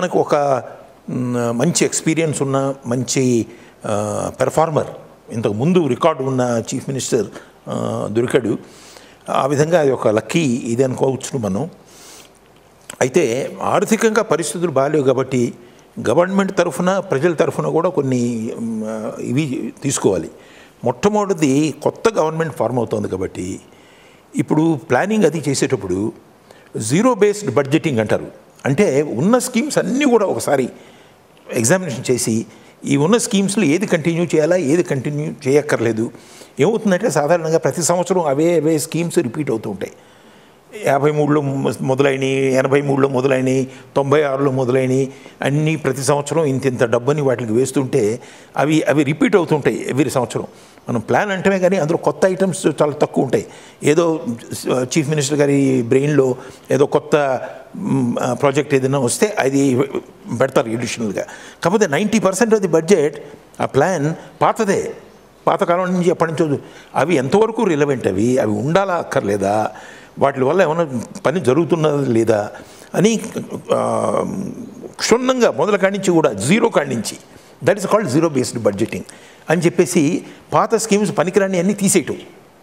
మనకు ఒక మ్, మంచి ఎక్స్పీరియన్స్ ఉన్న మంచి పెర్ఫార్మర్ ఇంతకు ముందు రికార్డు ఉన్న చీఫ్ మినిస్టర్ ఆ, దొరికాడు ఆ విధంగా అది ఒక లక్కీ ఇది అనుకోవచ్చు మనం అయితే ఆర్థికంగా పరిస్థితులు బాగాలేవు కాబట్టి గవర్నమెంట్ తరఫున ప్రజల తరఫున కూడా కొన్ని మ్, ఇవి తీసుకోవాలి మొట్టమొదటిది కొత్త గవర్నమెంట్ ఫార్మ్ అవుతోంది కాబట్టి ఇప్పుడు ప్లానింగ్ అది చేసేటప్పుడు జీరో బేస్డ్ బడ్జెటింగ్ అంటారు అంటే ఉన్న స్కీమ్స్ అన్నీ కూడా ఒకసారి ఎగ్జామినేషన్ చేసి ఈ ఉన్న స్కీమ్స్లో ఏది కంటిన్యూ చేయాలా ఏది కంటిన్యూ చేయక్కర్లేదు ఏమవుతుందంటే సాధారణంగా ప్రతి సంవత్సరం అవే అవే స్కీమ్స్ రిపీట్ అవుతూ ఉంటాయి యాభై మూడులో మొదలైనవి ఎనభై మూడులో మొదలైనవి తొంభై ఆరులో మొదలైనవి అన్నీ ప్రతి సంవత్సరం ఇంత ఇంత డబ్బని వాటికి వేస్తుంటే అవి అవి రిపీట్ అవుతుంటాయి ఎవ్రీ సంవత్సరం మనం ప్లాన్ అంటమే కానీ అందులో కొత్త ఐటమ్స్ చాలా తక్కువ ఉంటాయి ఏదో చీఫ్ మినిస్టర్ గారి బ్రెయిన్లో ఏదో కొత్త ప్రాజెక్ట్ ఏదైనా వస్తే అది పెడతారు ఎడిషనల్గా కాకపోతే ninety percent of the budget ఆ ప్లాన్ పాతదే పాతకాలం నుంచి ఎప్పటి నుంచో అవి ఎంతవరకు రిలవెంట్ అవి అవి ఉండాలా అక్కర్లేదా వాటి వల్ల ఏమైనా పని జరుగుతున్నదా లేదా అని ఆ, క్షుణ్ణంగా మొదల కాడి నుంచి కూడా జీరో కాడి నుంచి that is called zero based budgeting అని చెప్పేసి పాత స్కీమ్స్ పనికిరాని అన్నీ తీసేయటం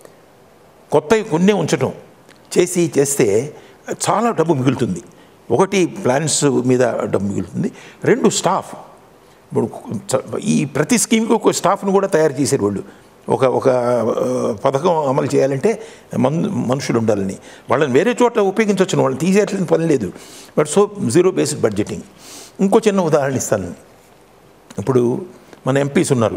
కొత్తవి కొన్నే ఉంచటం చేసి చేస్తే చాలా డబ్బు మిగులుతుంది ఒకటి ప్లాన్స్ మీద డబ్బు మిగులుతుంది రెండు స్టాఫ్ ఇప్పుడు చ- ఈ ప్రతి స్కీమ్కి ఒక స్టాఫ్ను కూడా తయారు చేశారు వాళ్ళు ఒక ఒక ఆ, పథకం అమలు చేయాలంటే మన్ మనుషులు ఉండాలని వాళ్ళని వేరే చోట ఉపయోగించవచ్చు వాళ్ళని తీసేయాల్సిన పని లేదు but so zero based budgeting ఇంకో చిన్న ఉదాహరణ ఇస్తాను ఇప్పుడు మన ఎంపీస్ ఉన్నారు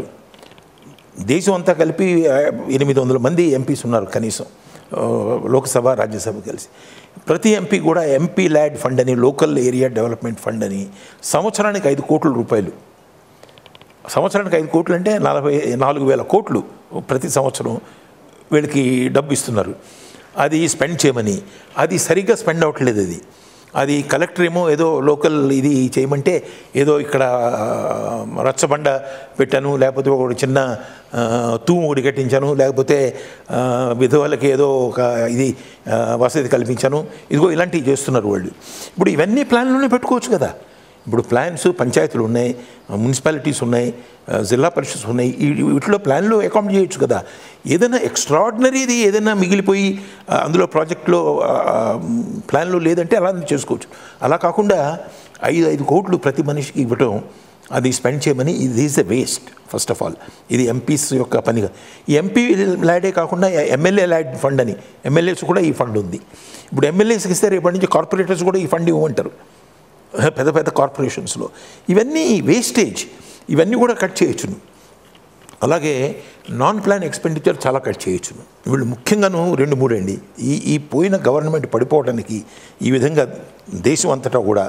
దేశం అంతా కలిపి ఆ, ఎనిమిది వందల మంది ఎంపీస్ ఉన్నారు కనీసం ఆ, లోక్సభ రాజ్యసభ కలిసి ప్రతి ఎంపీ కూడా ఎంపీ ల్యాడ్ ఫండ్ అని లోకల్ ఏరియా డెవలప్మెంట్ ఫండ్ అని సంవత్సరానికి ఐదు కోట్ల రూపాయలు సంవత్సరానికి ఐదు కోట్లు అంటే నలభై నాలుగు వేల కోట్లు ప్రతి సంవత్సరం వీళ్ళకి డబ్బు ఇస్తున్నారు అది స్పెండ్ చేయమని అది సరిగ్గా స్పెండ్ అవ్వట్లేదు అది అది కలెక్టర్ ఏమో ఏదో లోకల్ ఇది చేయమంటే ఏదో ఇక్కడ ఆ, రచ్చబండ పెట్టాను లేకపోతే ఒక చిన్న ఆ, తూము ఒకటి కట్టించాను లేకపోతే ఆ, విధవలకి ఏదో ఒక ఇది ఆ, వసతి కల్పించాను ఇదిగో ఇలాంటివి చేస్తున్నారు వాళ్ళు ఇప్పుడు ఇవన్నీ ప్లాన్లోనే పెట్టుకోవచ్చు కదా ఇప్పుడు ప్లాన్స్ పంచాయతీలు ఉన్నాయి మున్సిపాలిటీస్ ఉన్నాయి ఆ, జిల్లా పరిషత్స్ ఉన్నాయి ఈ- వీటిలో ప్లాన్లు అకామిడేట్ చేయొచ్చు కదా ఏదైనా ఎక్స్ట్రాడినరీది ఏదైనా మిగిలిపోయి ఆ, అందులో ప్రాజెక్ట్లో ప్లాన్లో లేదంటే అలా చేసుకోవచ్చు అలా కాకుండా ఐదు ఐదు కోట్లు ప్రతి మనిషికి ఇవ్వటం అది స్పెండ్ చేయమని ఇది is the waste first of all ఇది ఎంపీస్ యొక్క పనిగా ఈ ఎంపీ ల్యాడే కాకుండా ఎమ్మెల్యే ల్యాడ్ ఫండ్ అని ఎమ్మెల్యేస్ కూడా ఈ ఫండ్ ఉంది ఇప్పుడు ఎమ్మెల్యేస్కి ఇస్తే రేపటి నుంచి కార్పొరేటర్స్ కూడా ఈ ఫండ్ ఇవ్వమంటారు పెద్ద పెద్ద కార్పొరేషన్స్లో ఇవన్నీ వేస్టేజ్ ఇవన్నీ కూడా కట్ చేయొచ్చును అలాగే నాన్ ప్లాన్ ఎక్స్పెండిచర్ చాలా కట్ చేయొచ్చును వీళ్ళు ముఖ్యంగాను రెండు మూడు అండి ఈ ఈ పోయిన గవర్నమెంట్ పడిపోవడానికి ఈ విధంగా దేశం అంతటా కూడా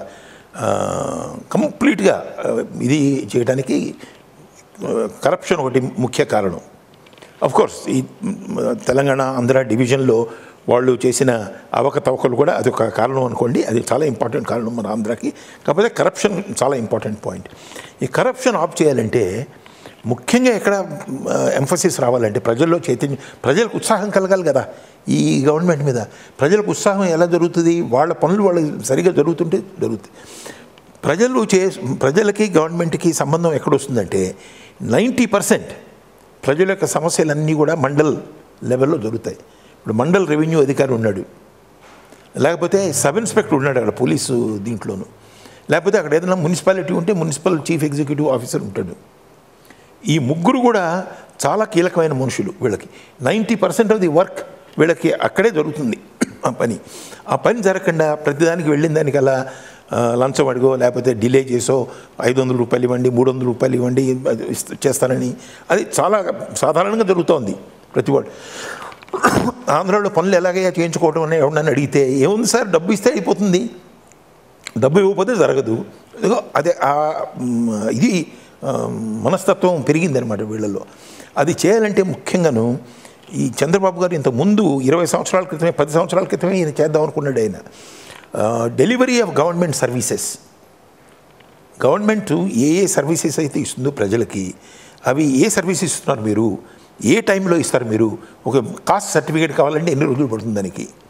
కంప్లీట్గా ఇది చేయడానికి కరప్షన్ ఒకటి ముఖ్య కారణం అఫ్ కోర్స్ ఈ మ్, తెలంగాణ ఆంధ్ర డివిజన్లో వాళ్ళు చేసిన అవకతవకలు కూడా అది ఒక కారణం అనుకోండి అది చాలా ఇంపార్టెంట్ కారణం మన ఆంధ్రాకి కాకపోతే కరప్షన్ చాలా ఇంపార్టెంట్ పాయింట్ ఈ కరప్షన్ ఆఫ్ చేయాలంటే ముఖ్యంగా ఎక్కడ ఎంఫసిస్ రావాలంటే ప్రజల్లో చైతన్యం ప్రజలకు ఉత్సాహం కలగాలి కదా ఈ గవర్నమెంట్ మీద ప్రజలకు ఉత్సాహం ఎలా జరుగుతుంది వాళ్ళ పనులు వాళ్ళు సరిగా జరుగుతుంటే జరుగుతుంది ప్రజలు చే ప్రజలకి గవర్నమెంట్కి సంబంధం ఎక్కడొస్తుందంటే నైంటీ పర్సెంట్ ప్రజల యొక్క సమస్యలన్నీ కూడా మండల్ లెవెల్లో జరుగుతాయి ఇప్పుడు మండల్ రెవెన్యూ అధికారి ఉన్నాడు లేకపోతే సబ్ ఇన్స్పెక్టర్ ఉన్నాడు అక్కడ పోలీసు దీంట్లోను లేకపోతే అక్కడ ఏదైనా మున్సిపాలిటీ ఉంటే మున్సిపల్ చీఫ్ ఎగ్జిక్యూటివ్ ఆఫీసర్ ఉంటాడు ఈ ముగ్గురు కూడా చాలా కీలకమైన మనుషులు వీళ్ళకి ninety percent of the work వీళ్ళకి అక్కడే జరుగుతుంది ఆ పని ఆ పని జరగకుండా ప్రతిదానికి వెళ్ళిన దానికల్లా ఆ, లంచం అడిగో లేకపోతే డిలే చేసో ఐదు వందల రూపాయలు ఇవ్వండి మూడు వందల రూపాయలు ఇవ్వండి అది ఇస్త- చేస్తానని అది చాలా సాధారణంగా జరుగుతోంది ప్రతి వాడు ఆంధ్రాలో పనులు ఎలాగయ్యా చేయించుకోవడం అని ఎవరన్నా అడిగితే ఏముంది సార్ డబ్బు ఇస్తే అయిపోతుంది డబ్బు ఇవ్వకపోతే జరగదు ఇదిగో అదే ఆ మ్, ఇది ఆ, మనస్తత్వం పెరిగిందనమాట వీళ్ళల్లో అది చేయాలంటే ముఖ్యంగాను ఈ చంద్రబాబు గారు ఇంత ముందు ఇరవై సంవత్సరాల క్రితమే పది సంవత్సరాల క్రితమే ఈయన చేద్దాం అనుకున్నాడు ఆయన delivery of government services government ఏ ఏ సర్వీసెస్ అయితే ఇస్తుందో ప్రజలకి అవి ఏ సర్వీసెస్ ఇస్తున్నారు మీరు ఏ టైంలో ఇస్తారు మీరు ఒక కాస్ట్ సర్టిఫికేట్ కావాలంటే ఎన్ని రోజులు పడుతుంది దానికి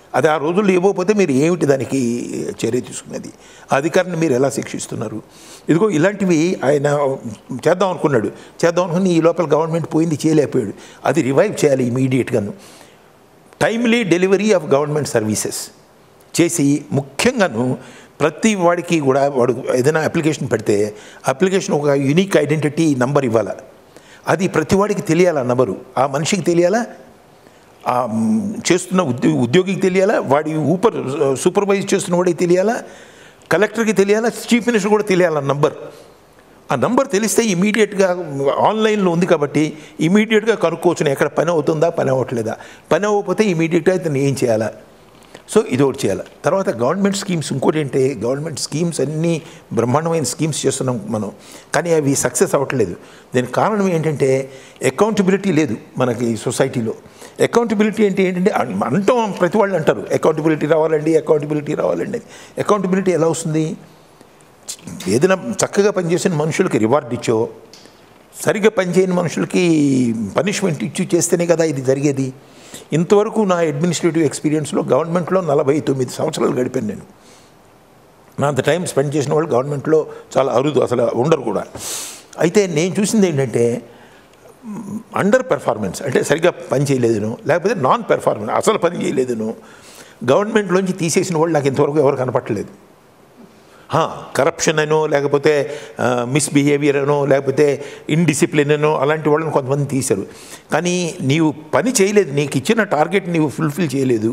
అది ఆ రోజుల్లో ఇవ్వకపోతే మీరు ఏమిటి దానికి చర్య తీసుకునేది ఆ అధికారిని మీరు ఎలా శిక్షిస్తున్నారు ఇదిగో ఇలాంటివి ఆయన చేద్దాం అనుకున్నాడు చేద్దాం అనుకుని ఈ లోపల గవర్నమెంట్ పోయింది చేయలేకపోయాడు అది రివైవ్ చేయాలి ఇమీడియట్గాను timely delivery of government services చేసి ముఖ్యంగాను ప్రతి వాడికి కూడా వాడు ఏదైనా అప్లికేషన్ పెడితే అప్లికేషన్ ఒక యూనిక్ ఐడెంటిటీ నంబర్ ఇవ్వాలి అది ప్రతి వాడికి తెలియాలా నంబరు ఆ మనిషికి తెలియాలా ఆ మ్, చేస్తున్న ఉద్యో ఉద్యోగికి తెలియాలా వాడి ఊపర్ సూపర్వైజ్ చేస్తున్న వాడికి తెలియాలా కలెక్టర్కి తెలియాలా చీఫ్ మినిస్టర్ కూడా తెలియాలా నంబర్ ఆ నంబర్ తెలిస్తే ఇమీడియట్గా ఆన్లైన్లో ఉంది కాబట్టి ఇమీడియట్గా కనుక్కోవచ్చు ఎక్కడ పని అవుతుందా పని అవ్వట్లేదా పని అవ్వకపోతే ఇమీడియట్గా ఇతను ఏం చేయాలా సో ఇది ఒకటి చేయాలి తర్వాత గవర్నమెంట్ స్కీమ్స్ ఇంకోటి ఏంటంటే గవర్నమెంట్ స్కీమ్స్ అన్నీ బ్రహ్మాండమైన స్కీమ్స్ చేస్తున్నాం మనం కానీ అవి సక్సెస్ అవ్వట్లేదు దీనికి కారణం ఏంటంటే అకౌంటబిలిటీ లేదు మనకి సొసైటీలో అకౌంటబిలిటీ అంటే ఏంటంటే అన్- అంటాం ప్రతి వాళ్ళు అంటారు అకౌంటబిలిటీ రావాలండి అకౌంటబిలిటీ రావాలండి అకౌంటబిలిటీ ఎలా వస్తుంది ఏదైనా చక్కగా పనిచేసిన మనుషులకి రివార్డ్ ఇచ్చో సరిగ్గా పనిచేయని మనుషులకి పనిష్మెంట్ ఇచ్చి చేస్తేనే కదా ఇది జరిగేది ఇంతవరకు నా అడ్మినిస్ట్రేటివ్ ఎక్స్పీరియన్స్లో గవర్నమెంట్లో నలభై తొమ్మిది సంవత్సరాలు గడిపాను నేను నా అంత టైం స్పెండ్ చేసిన వాళ్ళు గవర్నమెంట్లో చాలా అరుదు అసలు ఉండరు కూడా అయితే నేను చూసింది ఏంటంటే అండర్ పెర్ఫార్మెన్స్ అంటే సరిగ్గా పని చేయలేదును లేకపోతే నాన్ పెర్ఫార్మెన్స్ అసలు పని చేయలేదును గవర్నమెంట్లోంచి తీసేసిన వాళ్ళు నాకు ఇంతవరకు ఎవరు కనపట్టలేదు కరప్షన్ అనో లేకపోతే మిస్బిహేవియర్ అనో లేకపోతే ఇండిసిప్లిన్ అనో అలాంటి వాళ్ళని కొంతమంది తీశారు కానీ నీవు పని చేయలేదు నీకు ఇచ్చిన టార్గెట్ నీవు ఫుల్ఫిల్ చేయలేదు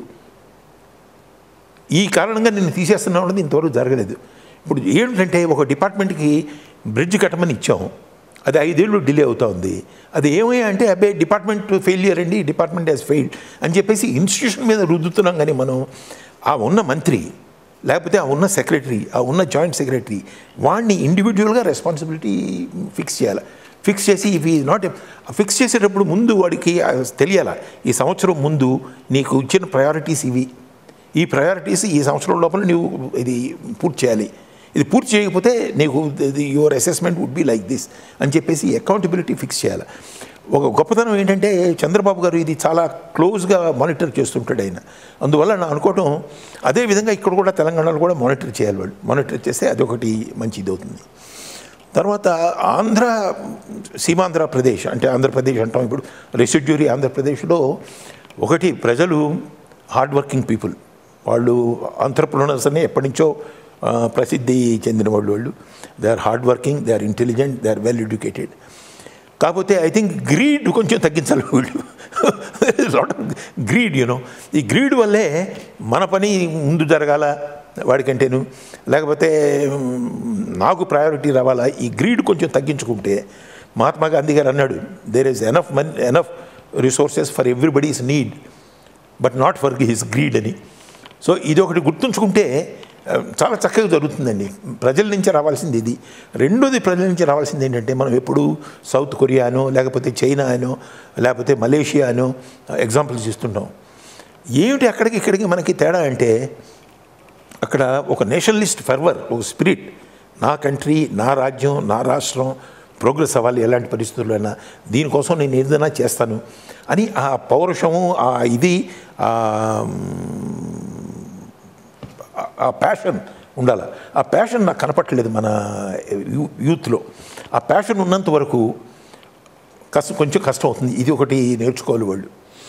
ఈ కారణంగా నేను తీసేస్తున్నా ఉన్నది ఇంతవరకు జరగలేదు ఇప్పుడు ఏంటంటే ఒక డిపార్ట్మెంట్కి బ్రిడ్జ్ కట్టమని ఇచ్చాం అది ఐదేళ్ళు డిలే అవుతా ఉంది అది ఏమయ్యా అంటే అబ్బాయి డిపార్ట్మెంట్ ఫెయిలియర్ అండి డిపార్ట్మెంట్ హ్యాస్ ఫెయిల్డ్ అని చెప్పేసి ఇన్స్టిట్యూషన్ మీద రుద్దుతున్నాం కానీ మనం ఆ ఉన్న మంత్రి లేకపోతే ఆ ఉన్న సెక్రటరీ ఆ ఉన్న జాయింట్ సెక్రటరీ వాడిని ఇండివిజువల్గా రెస్పాన్సిబిలిటీ ఫిక్స్ చేయాలి ఫిక్స్ చేసి ఇవి నాట్ ఫిక్స్ చేసేటప్పుడు ముందు వాడికి ఆ తెలియాల ఈ సంవత్సరం ముందు నీకు ఇచ్చిన ప్రయారిటీస్ ఇవి ఈ ప్రయారిటీస్ ఈ సంవత్సరం లోపల నువ్వు ఇది పూర్తి చేయాలి ఇది పూర్తి చేయకపోతే నీకు your assessment would be like this అని చెప్పేసి అకౌంటబిలిటీ ఫిక్స్ చేయాలి ఒక గొప్పతనం ఏంటంటే చంద్రబాబు గారు ఇది చాలా క్లోజ్గా మానిటర్ చేస్తుంటాడు ఆయన అందువల్ల నా అనుకోవటం అదే విధంగా ఇక్కడ కూడా తెలంగాణలో కూడా మానిటర్ చేయాలి వాళ్ళు మానిటర్ చేస్తే అదొకటి మంచి ఇది అవుతుంది తర్వాత ఆంధ్ర సీమాంధ్ర ప్రదేశ్ అంటే ఆంధ్రప్రదేశ్ అంటాం ఇప్పుడు రెసిడ్యూరీ ఆంధ్రప్రదేశ్లో ఒకటి ప్రజలు హార్డ్ వర్కింగ్ పీపుల్ వాళ్ళు ఆంధ్రప్రనర్స్ అని ఎప్పటి నుంచో ఆ, ప్రసిద్ధి చెందిన వాళ్ళు వాళ్ళు they are hard working they are intelligent they are well educated కాకపోతే ఐ థింక్ గ్రీడ్ కొంచెం తగ్గించాలి వీళ్ళు లాట్ ఆఫ్ గ్రీడ్ యూనో ఈ గ్రీడ్ వల్లే మన పని ముందు జరగాల వాడికంటేను లేకపోతే మ్, నాకు ప్రయారిటీ రావాలా ఈ గ్రీడ్ కొంచెం తగ్గించుకుంటే మహాత్మా గాంధీ గారు అన్నాడు there is enough man enough resources for everybody's need but not for his greed అని సో ఇది ఒకటి గుర్తుంచుకుంటే ఆ, చాలా చక్కగా జరుగుతుందండి ప్రజల నుంచి రావాల్సింది ఇది రెండోది ప్రజల నుంచి రావాల్సింది ఏంటంటే మనం ఎప్పుడు సౌత్ కొరియానో లేకపోతే చైనా అనో లేకపోతే మలేషియా అనో ఎగ్జాంపుల్స్ ఇస్తుంటాం ఏమిటి అక్కడికి ఇక్కడికి మనకి తేడా అంటే అక్కడ ఒక నేషనలిస్ట్ ఫర్వర్ ఒక స్పిరిట్ నా కంట్రీ నా రాజ్యం నా రాష్ట్రం ప్రోగ్రెస్ అవ్వాలి ఎలాంటి పరిస్థితుల్లోనైనా దీనికోసం నేను ఏదైనా చేస్తాను అని ఆ పౌరుషము ఆ ఇది ఆ ఆ ప్యాషన్ ఉండాలి ఆ ప్యాషన్ నాకు కనపట్టలేదు మన యూ యూత్లో ఆ ప్యాషన్ ఉన్నంత వరకు కష్టం కొంచెం కష్టం అవుతుంది ఇది ఒకటి నేర్చుకోవాలి వాళ్ళు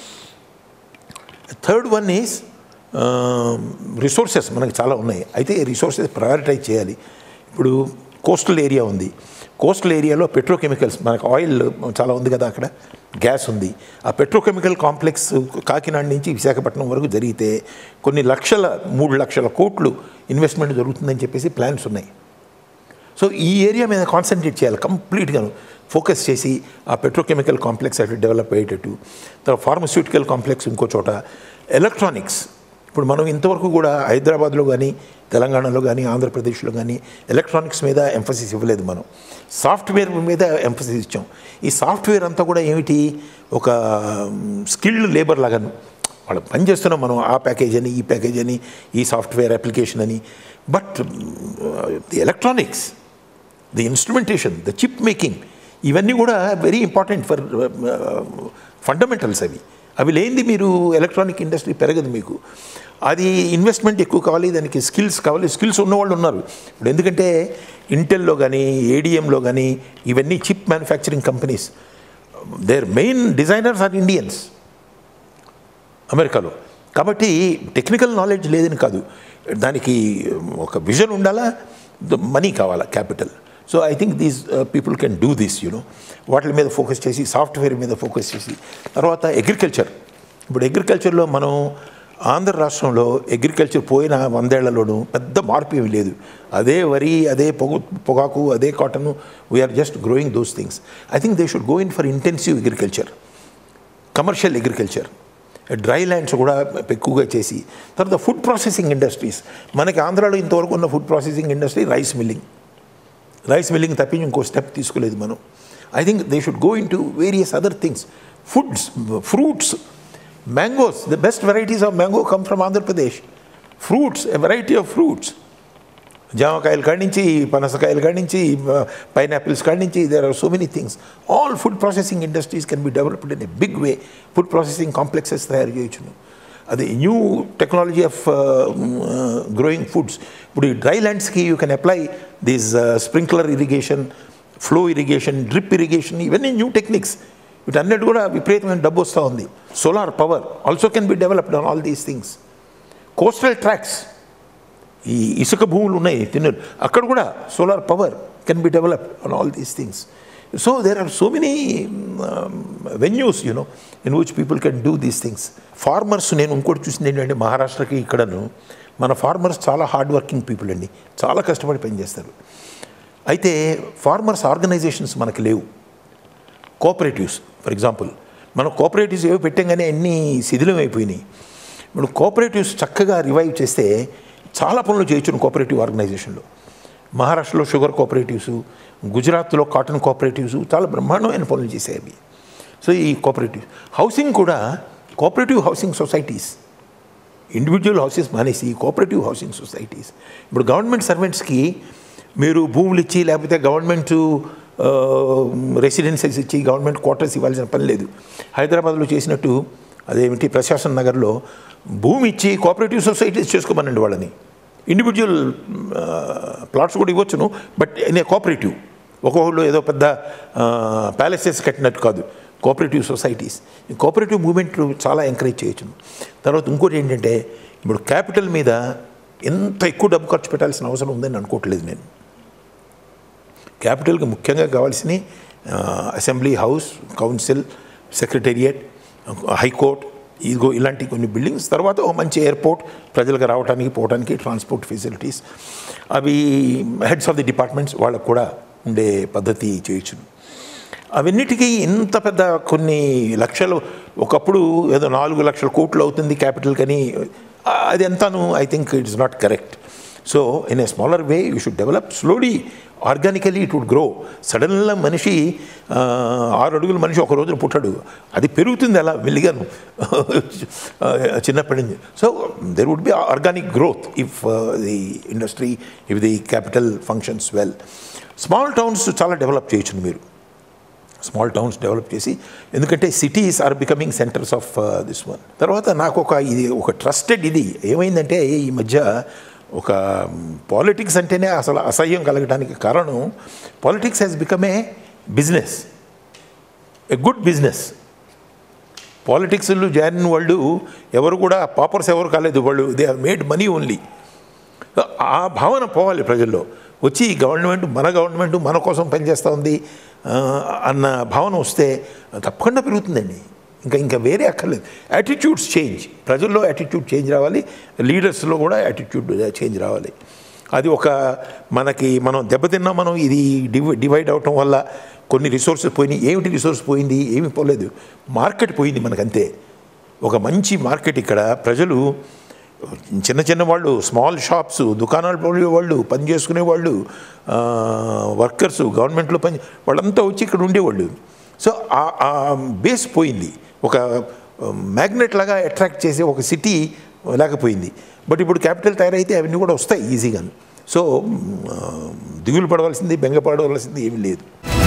థర్డ్ వన్ ఈజ్ రిసోర్సెస్ మనకి చాలా ఉన్నాయి అయితే రిసోర్సెస్ ప్రయారిటైజ్ చేయాలి ఇప్పుడు కోస్టల్ ఏరియా ఉంది కోస్టల్ ఏరియాలో పెట్రోకెమికల్స్ మనకు ఆయిల్ చాలా ఉంది కదా అక్కడ గ్యాస్ ఉంది ఆ పెట్రోకెమికల్ కాంప్లెక్స్ కాకినాడ నుంచి విశాఖపట్నం వరకు జరిగితే కొన్ని లక్షల మూడు లక్షల కోట్లు ఇన్వెస్ట్మెంట్ జరుగుతుందని చెప్పేసి ప్లాన్స్ ఉన్నాయి సో ఈ ఏరియా మీద కాన్సన్ట్రేట్ చేయాలి కంప్లీట్గాను ఫోకస్ చేసి ఆ పెట్రోకెమికల్ కాంప్లెక్స్ అటు డెవలప్ అయ్యేటట్టు తర్వాత ఫార్మస్యూటికల్ కాంప్లెక్స్ ఇంకో చోట ఎలక్ట్రానిక్స్ ఇప్పుడు మనం ఇంతవరకు కూడా హైదరాబాద్లో కానీ తెలంగాణలో కానీ ఆంధ్రప్రదేశ్లో కానీ ఎలక్ట్రానిక్స్ మీద ఎంఫసిస్ ఇవ్వలేదు మనం సాఫ్ట్వేర్ మీద ఎంఫసిస్ ఇచ్చాం ఈ సాఫ్ట్వేర్ అంతా కూడా ఏమిటి ఒక స్కిల్డ్ లేబర్ లాగాను వాళ్ళు పని చేస్తున్నాం మనం ఆ ప్యాకేజ్ అని ఈ ప్యాకేజ్ అని ఈ సాఫ్ట్వేర్ అప్లికేషన్ అని but the electronics the instrumentation the chip making ఇవన్నీ కూడా వెరీ ఇంపార్టెంట్ ఫర్ ఫండమెంటల్స్ అవి అవి లేనిది మీరు ఎలక్ట్రానిక్ ఇండస్ట్రీ పెరగదు మీకు అది ఇన్వెస్ట్మెంట్ ఎక్కువ కావాలి దానికి స్కిల్స్ కావాలి స్కిల్స్ ఉన్నవాళ్ళు ఉన్నారు ఇప్పుడు ఎందుకంటే ఇంటెల్లో కానీ ఏడిఎంలో కానీ ఇవన్నీ chip manufacturing companies their main designers are Indians అమెరికాలో కాబట్టి టెక్నికల్ నాలెడ్జ్ లేదని కాదు దానికి ఒక విజన్ ఉండాలా మనీ కావాలా capital so I think these people can do this you know వాటి మీద ఫోకస్ చేసి సాఫ్ట్వేర్ మీద ఫోకస్ చేసి తర్వాత అగ్రికల్చర్ ఇప్పుడు అగ్రికల్చర్లో మనం ఆంధ్ర రాష్ట్రంలో అగ్రికల్చర్ పోయిన వందేళ్లలోనూ పెద్ద మార్పు ఏమీ లేదు అదే వరి అదే పొగ పొగాకు అదే cotton we are just growing those things I think they should go in for intensive agriculture commercial agriculture dry lands కూడా ఎక్కువగా చేసి తర్వాత ఫుడ్ ప్రాసెసింగ్ ఇండస్ట్రీస్ మనకి ఆంధ్రాలో ఇంతవరకు ఉన్న food processing industry rice milling rice milling తప్పించి ఇంకో స్టెప్ తీసుకోలేదు మనం I think they should go into various other things foods fruits mangoes the best varieties of mango come from Andhra Pradesh fruits a variety of fruits జామకాయలు కాడి నుంచి పనసకాయలు కాడి నుంచి పైనాపిల్స్ కాడి నుంచి there are so many things all food processing industries can be developed in a big way food processing complexes తయారు చేయొచ్చును అది new technology of growing foods ఇప్పుడు ఈ డ్రై ల్యాండ్స్కి you can apply these sprinkler irrigation flow irrigation drip irrigation ఇవన్నీ new techniques వీటన్నిటి కూడా విపరీతమైన డబ్బు వస్తూ ఉంది solar power also can be developed on all these things coastal tracts ఈ ఇసుక భూములు ఉన్నాయి తిన్నరు అక్కడ కూడా solar power can be developed on all these things so there are so many venues you know in which people can do these things farmers నేను ఇంకోటి చూసింది ఏంటంటే మహారాష్ట్రకి ఇక్కడను మన ఫార్మర్స్ చాలా హార్డ్ వర్కింగ్ పీపుల్ అండి చాలా కష్టపడి పనిచేస్తారు అయితే ఫార్మర్స్ ఆర్గనైజేషన్స్ మనకి లేవు కోఆపరేటివ్స్ ఫర్ ఎగ్జాంపుల్ మనం కోఆపరేటివ్స్ ఏవో పెట్టాం కానీ అన్నీ శిథిలం అయిపోయినాయి ఇప్పుడు కోఆపరేటివ్స్ చక్కగా రివైవ్ చేస్తే చాలా పనులు చేయొచ్చు కోఆపరేటివ్ ఆర్గనైజేషన్లో మహారాష్ట్రలో షుగర్ కోఆపరేటివ్స్ గుజరాత్లో కాటన్ కోఆపరేటివ్స్ చాలా బ్రహ్మాండమైన పనులు చేశాయి అవి సో ఈ కోఆపరేటివ్ హౌసింగ్ కూడా cooperative housing societies individual houses మానేసి కోఆపరేటివ్ హౌసింగ్ సొసైటీస్ ఇప్పుడు గవర్నమెంట్ సర్వెంట్స్కి మీరు భూములు ఇచ్చి లేకపోతే గవర్నమెంట్ రెసిడెన్సీస్ ఇచ్చి గవర్నమెంట్ క్వార్టర్స్ ఇవ్వాల్సిన పని లేదు హైదరాబాద్లో చేసినట్టు అదేమిటి ప్రశాసన్ నగర్లో భూమి ఇచ్చి కోఆపరేటివ్ సొసైటీస్ చేసుకోమనండి వాళ్ళని ఇండివిజువల్ ప్లాట్స్ కూడా ఇవ్వచ్చును బట్ ఇన్ ఏ కోఆపరేటివ్ ఒక్కొక్కళ్ళు ఏదో పెద్ద ప్యాలెసెస్ కట్టినట్టు కాదు కోఆపరేటివ్ సొసైటీస్ ఈ కోఆపరేటివ్ మూవ్మెంట్ చాలా ఎంకరేజ్ చేయొచ్చు తర్వాత ఇంకోటి ఏంటంటే ఇప్పుడు క్యాపిటల్ మీద ఎంత ఎక్కువ డబ్బు ఖర్చు పెట్టాల్సిన అవసరం ఉందని అనుకోవట్లేదు నేను క్యాపిటల్కి ముఖ్యంగా కావాల్సినవి assembly house council secretariat high court ఇదిగో ఇలాంటి కొన్ని బిల్డింగ్స్ తర్వాత ఒక మంచి ఎయిర్పోర్ట్ ప్రజలకు రావడానికి పోవడానికి ట్రాన్స్పోర్ట్ ఫెసిలిటీస్ అవి హెడ్స్ ఆఫ్ ది డిపార్ట్మెంట్స్ వాళ్ళకు కూడా ఉండే పద్ధతి చేయొచ్చు అవన్నిటికీ ఇంత పెద్ద కొన్ని లక్షలు ఒకప్పుడు ఏదో నాలుగు లక్షల కోట్లు అవుతుంది క్యాపిటల్ కానీ అది ఎంతను I think it's not correct so in a smaller way you should develop slowly organically it would grow సడన్గా మనిషి ఆరు అడుగుల మనిషి ఒక రోజున పుట్టాడు అది పెరుగుతుంది అలా మెల్లిగాను చిన్నప్పటి నుంచి so there would be organic growth if the industry if the capital functions well small towns చాలా డెవలప్ చేయొచ్చు మీరు స్మాల్ టౌన్స్ డెవలప్ చేసి ఎందుకంటే cities are becoming centres of this one తర్వాత నాకు ఒక ఇది ఒక ట్రస్టెడ్ ఇది ఏమైందంటే ఈ మధ్య ఒక పాలిటిక్స్ అంటేనే అసలు అసహ్యం కలగడానికి కారణం politics has become a business a good business పాలిటిక్స్లో జారిన వాళ్ళు ఎవరు కూడా పాపర్స్ ఎవరు కాలేదు వాళ్ళు they have made money only ఆ భావన పోవాలి ప్రజల్లో వచ్చి గవర్నమెంట్ మన గవర్నమెంట్ మన కోసం పనిచేస్తూ ఉంది అన్న భావన వస్తే తప్పకుండా పెరుగుతుందండి ఇంకా ఇంకా వేరే అక్కర్లేదు యాటిట్యూడ్స్ చేంజ్ ప్రజల్లో యాటిట్యూడ్ చేంజ్ రావాలి లీడర్స్లో కూడా యాటిట్యూడ్ చేంజ్ రావాలి అది ఒక మనకి మనం దెబ్బతిన్నా మనం ఇది డివై డివైడ్ అవటం వల్ల కొన్ని రిసోర్సెస్ పోయినాయి ఏమిటి రిసోర్స్ పోయింది ఏమి పోలేదు మార్కెట్ పోయింది మనకంతే ఒక మంచి మార్కెట్ ఇక్కడ ప్రజలు చిన్న చిన్న వాళ్ళు స్మాల్ షాప్స్ దుకాణాలు పోయే వాళ్ళు పని చేసుకునే వాళ్ళు వర్కర్స్ గవర్నమెంట్లో పని వాళ్ళంతా వచ్చి ఇక్కడ ఉండేవాళ్ళు సో ఆ బేస్ పోయింది ఒక మ్యాగ్నెట్ లాగా అట్రాక్ట్ చేసే ఒక సిటీ లేకపోయింది బట్ ఇప్పుడు క్యాపిటల్ తయారైతే అవన్నీ కూడా వస్తాయి ఈజీగా సో దిగులు పడవలసింది బెంగ పడవలసింది ఏమీ లేదు